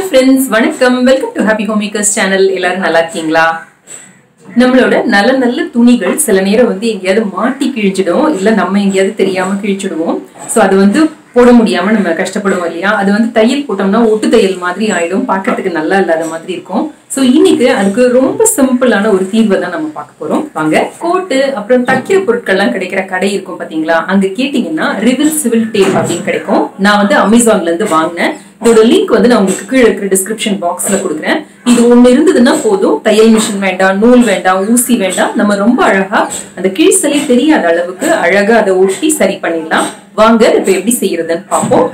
hi friends வணக்கம் welcome to happy home makers channel எல்லாரும் நல்லா இருக்கீங்களா நம்மளோட நல்ல நல்ல துணிகள் சில நேரம் வந்து எங்கேயாவது மாட்டி கிழிச்சிடும் இல்ல நம்ம எங்கேயாவது தெரியாம கிழிச்சிடுவோம் சோ அது வந்து போட முடியாம நம்ம கஷ்டப்படுவோம் இல்லையா அது வந்து தையல் போட்டோம்னா ஒட்டு தையல் மாதிரி ஆயிடும் பார்க்கறதுக்கு நல்லா இல்லாத மாதிரி இருக்கும் சோ இன்னைக்கு அதுக்கு ரொம்ப சிம்பிளான ஒரு தீர்வை தான் நம்ம பார்க்க போறோம் வாங்க கோட்டு அப்புறம் தைக்கிற பொருட்கள்லாம் கிடைக்கிற கடை இருக்கும் பாத்தீங்களா அங்க கேட்டீங்கன்னா ரிவில் சிவில் டேப் அப்படின்னு கிடைக்கும் நான் வந்து அமேசான்ல இருந்து வாங்கினேன் இதோட லிங்க் வந்து நான் உங்களுக்கு கீழே இருக்கிற டிஸ்கிரிப்ஷன் பாக்ஸ்ல கொடுக்குறேன் இது ஒண்ணு இருந்ததுன்னா போதும் தையல் மிஷின் வேண்டாம் நூல் வேண்டாம் ஊசி வேண்டாம் நம்ம ரொம்ப அழகா அந்த கிழிசலே தெரியாத அளவுக்கு அழகா அதை ஒட்டி சரி பண்ணிடலாம் வாங்க இப்ப எப்படி செய்யறதுன்னு பார்ப்போம்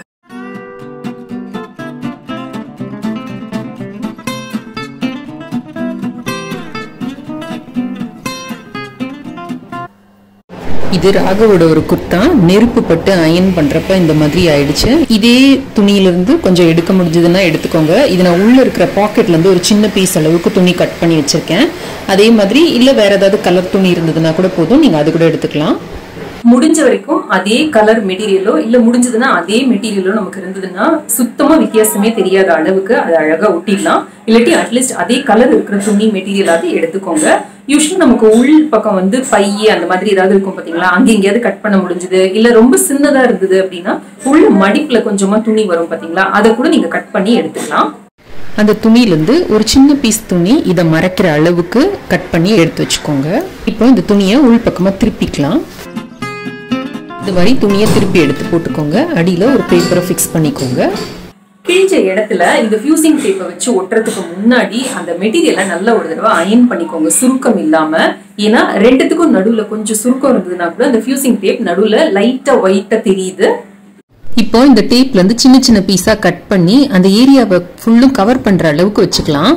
இது ராகவோட ஒரு குர்த்தா நெருப்பு பட்டு அயன் பண்றப்ப இந்த மாதிரி ஆயிடுச்சு இதே துணியிலிருந்து கொஞ்சம் எடுக்க முடிஞ்சதுன்னா எடுத்துக்கோங்க இது நான் உள்ள இருக்கிற பாக்கெட்ல இருந்து ஒரு சின்ன பீஸ் அளவுக்கு துணி கட் பண்ணி வச்சிருக்கேன் அதே மாதிரி இல்ல வேற ஏதாவது கலர் துணி இருந்ததுன்னா கூட போதும் நீங்க அது கூட எடுத்துக்கலாம் முடிஞ்ச வரைக்கும் அதே கலர் மெட்டீரியலோ இல்ல முடிஞ்சதுன்னா அதே மெட்டீரியலோ நமக்கு இருந்ததுன்னா சுத்தமா வித்தியாசமே தெரியாத அளவுக்கு அதை அழகா ஒட்டிடலாம் இல்லாட்டி அட்லீஸ்ட் அதே கலர் இருக்கிற துணி மெட்டீரியலாவது எடுத்துக்கோங்க யூஸ்வலி நமக்கு உள் பக்கம் வந்து பைய அந்த மாதிரி ஏதாவது இருக்கும் பாத்தீங்களா அங்க எங்கேயாவது கட் பண்ண முடிஞ்சது இல்ல ரொம்ப சின்னதா இருந்தது அப்படின்னா உள்ள மடிப்புல கொஞ்சமா துணி வரும் பாத்தீங்களா அதை கூட நீங்க கட் பண்ணி எடுத்துக்கலாம் அந்த துணியிலேருந்து ஒரு சின்ன பீஸ் துணி இதை மறைக்கிற அளவுக்கு கட் பண்ணி எடுத்து வச்சுக்கோங்க இப்போ இந்த துணியை உள் பக்கமாக திருப்பிக்கலாம் இது மாதிரி துணியை திருப்பி எடுத்து போட்டுக்கோங்க அடியில் ஒரு பேப்பரை ஃபிக்ஸ் பண்ணிக்கோங்க கிழிஞ்ச இடத்துல இந்த ஃபியூசிங் டேப்பை வச்சு ஒட்டுறதுக்கு முன்னாடி அந்த மெட்டீரியலை நல்லா ஒரு தடவை அயன் பண்ணிக்கோங்க சுருக்கம் இல்லாம ஏன்னா ரெண்டுத்துக்கும் நடுவுல கொஞ்சம் சுருக்கம் இருந்ததுன்னா கூட அந்த ஃபியூசிங் டேப் நடுவுல லைட்டா ஒயிட்டா தெரியுது இப்போ இந்த டேப்ல இருந்து சின்ன சின்ன பீஸா கட் பண்ணி அந்த ஏரியாவை ஃபுல்லும் கவர் பண்ற அளவுக்கு வச்சுக்கலாம்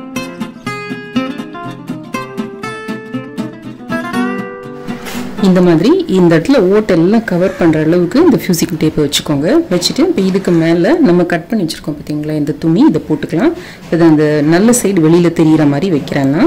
இந்த மாதிரி இந்த இடத்துல ஓட்டெல்லாம் கவர் பண்ற அளவுக்கு இந்த ஃபியூசிங் டேப்பை வச்சுக்கோங்க வச்சுட்டு இப்போ இதுக்கு மேல நம்ம கட் பண்ணி வச்சிருக்கோம் பார்த்தீங்களா இந்த துணி இதை போட்டுக்கலாம் இது அந்த நல்ல சைடு வெளியில தெரியிற மாதிரி வைக்கிறேன்னா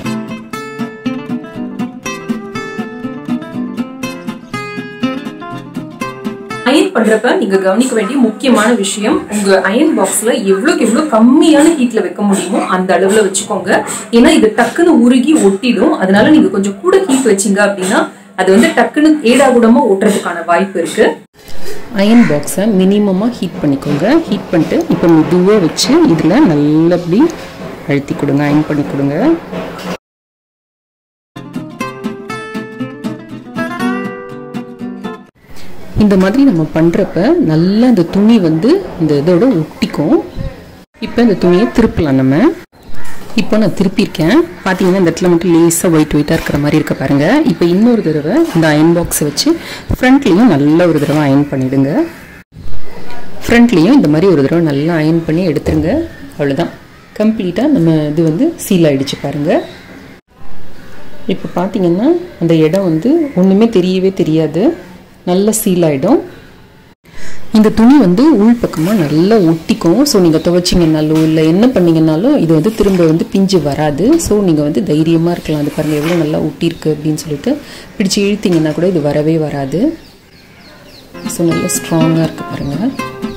அயன் பண்றப்ப நீங்க கவனிக்க வேண்டிய முக்கியமான விஷயம் உங்க அயன் பாக்ஸ்ல எவ்வளவுக்கு எவ்வளவு கம்மியான ஹீட்ல வைக்க முடியுமோ அந்த அளவுல வச்சுக்கோங்க ஏன்னா இது டக்குன்னு உருகி ஒட்டிடும் அதனால நீங்க கொஞ்சம் கூட ஹீட் வச்சீங்க அப்படின்னா அது வந்து டக்குன்னு ஏடாகுடமா ஒட்டுறதுக்கான வாய்ப்பு இருக்கு அயன் பாக்ஸை மினிமமாக ஹீட் பண்ணிக்கோங்க ஹீட் பண்ணிட்டு இப்போ மெதுவாக வச்சு இதில் நல்லபடி அழுத்தி கொடுங்க அயன் பண்ணி கொடுங்க இந்த மாதிரி நம்ம பண்ணுறப்ப நல்லா இந்த துணி வந்து இந்த இதோட ஒட்டிக்கும் இப்போ இந்த துணியை திருப்பலாம் நம்ம இப்போ நான் திருப்பியிருக்கேன் பார்த்தீங்கன்னா இந்த இடத்துல மட்டும் லேசாக ஒயிட் ஒயிட்டாக இருக்கிற மாதிரி இருக்க பாருங்க இப்போ இன்னொரு தடவை இந்த அயன் பாக்ஸை வச்சு ஃப்ரண்ட்லேயும் நல்லா ஒரு தடவை அயன் பண்ணிவிடுங்க ஃப்ரண்ட்லேயும் இந்த மாதிரி ஒரு தடவை நல்லா அயன் பண்ணி எடுத்துருங்க அவ்வளோதான் கம்ப்ளீட்டாக நம்ம இது வந்து சீல் ஆகிடுச்சு பாருங்கள் இப்போ பார்த்தீங்கன்னா அந்த இடம் வந்து ஒன்றுமே தெரியவே தெரியாது நல்ல சீல் ஆகிடும் இந்த துணி வந்து உள் பக்கமாக நல்லா ஒட்டிக்கும் ஸோ நீங்கள் துவைச்சிங்கனாலோ இல்லை என்ன பண்ணீங்கனாலும் இது வந்து திரும்ப வந்து பிஞ்சு வராது ஸோ நீங்கள் வந்து தைரியமாக இருக்கலாம் அது பாருங்கள் எவ்வளோ நல்லா ஒட்டியிருக்கு அப்படின்னு சொல்லிட்டு பிடிச்சி இழுத்தீங்கன்னா கூட இது வரவே வராது ஸோ நல்லா ஸ்ட்ராங்காக இருக்குது பாருங்கள்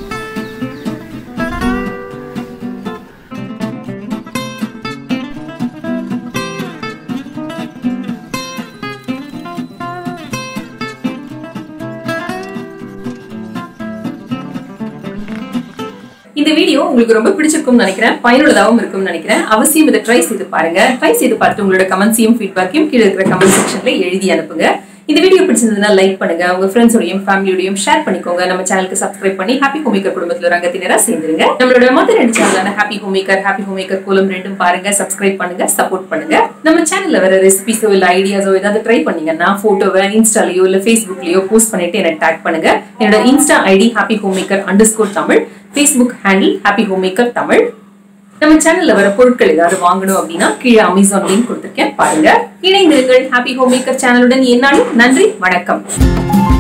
இந்த வீடியோ உங்களுக்கு ரொம்ப பிடிச்சிருக்கும்னு நினைக்கிறேன் பயனுள்ளதாகவும் இருக்கும்னு நினைக்கிறேன் அவசியம் இதை ட்ரை செய்து பாருங்க ட்ரை செய்து பார்த்து உங்களோட கமெண்ட்ஸையும் ஃபீட்பேக்கையும் கீழே இருக்கிற கமெண்ட் செக்ஷன்ல எழுதி அனுப்புங்க இந்த வீடியோ பிடிச்சிருந்ததுன்னா லைக் பண்ணுங்க உங்க ஃப்ரெண்ட்ஸோடையும் ஃபேமிலியோடையும் ஷேர் பண்ணிக்கோங்க நம்ம சேனலுக்கு சப்ஸ்கிரைப் பண்ணி ஹாப்பி ஹோமேக்கர் குடும்பத்துல ஒரு அங்கத்தினரா சேர்ந்துருங்க நம்மளோட மத்த ரெண்டு சேனலான happy homemaker happy homemaker Kolam ரெண்டும் பாருங்க சப்ஸ்கிரைப் பண்ணுங்க சப்போர்ட் பண்ணுங்க நம்ம சேனல்ல வர ரெசிபிஸோ இல்ல ஐடியாஸோ ஏதாவது ட்ரை பண்ணீங்கன்னா போட்டோவை இன்ஸ்டாலயோ இல்ல ஃபேஸ்புக்லயோ போஸ்ட் பண்ணிட்டு எனக்கு டேக் பண்ணுங்க என்னோட insta ID happy homemaker underscore Tamil Facebook handle happy homemaker Tamil நம்ம சேனல்ல வர பொருட்கள் ஏதாவது வாங்கணும் அப்படின்னா கீழே அமேசான் லிங்க் கொடுத்துருக்கேன் பாருங்க இணைந்திருங்கள் ஹாப்பி ஹோம்மேக்கர் சேனலுடன் என்னாலும் நன்றி வணக்கம்